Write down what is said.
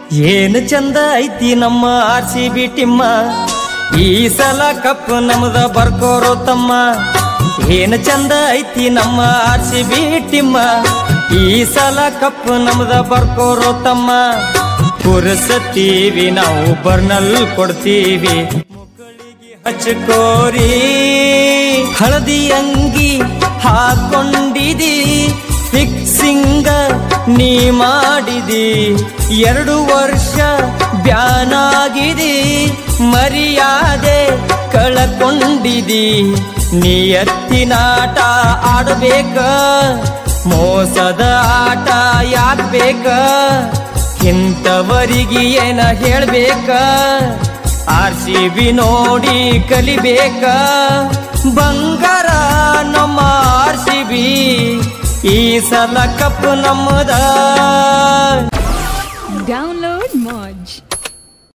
ಏನು ಚಂದ ಐತಿ ನಮ್ಮ ಆರ್ ಸಿ ಬಿ ಟಿಮ್ಮ ಈ ಸಲ ಕಪ್ ನಮ್ದ ಬರ್ಕೋರೋ ತಮ್ಮ ಏನು ಚಂದ ಐತಿ ನಮ್ಮ ಆರ್ ಸಿ ಬಿ ಟಿಮ್ಮ ಈ ಸಲ ಕಪ್ ನಮ್ದ ಬರ್ಕೋರೋ ತಮ್ಮ ಕುರ್ಸತ್ತೀವಿ ನಾವು ಬರ್ನಲ್ ಕೊಡ್ತೀವಿ ಮುಕ್ಕಳಿಗೆ ಹಚ್ಕೋರಿ ಹಳದಿ ಅಂಗಿ ಹಾಕೊಂಡಿದಿ ಫಿಕ್ಸಿಂಗ ನೀ ಮಾಡಿದಿ ಎರಡು ವರ್ಷ ಬ್ಯಾನಾಗಿದಿ ಮರ್ಯಾದೆ ಕಳಕೊಂಡಿದಿ ನೀ ಎತ್ತಿನಾಟ ಆಡಬೇಕ ಮೋಸದ ಆಟ ಯಾಕ್ಬೇಕ ಇಂಥವರಿಗೆ ಏನ ಹೇಳ್ಬೇಕ ಆರ್ ಸಿ ಬಿ ನೋಡಿ ಕಲಿಬೇಕ ಬಂಗಾರ ನಮ್ಮ ಆರ್ ಸಿ ಬಿ ಈ ಸಲ ಕಪ್ ನಮ್ಮದ Download Moj.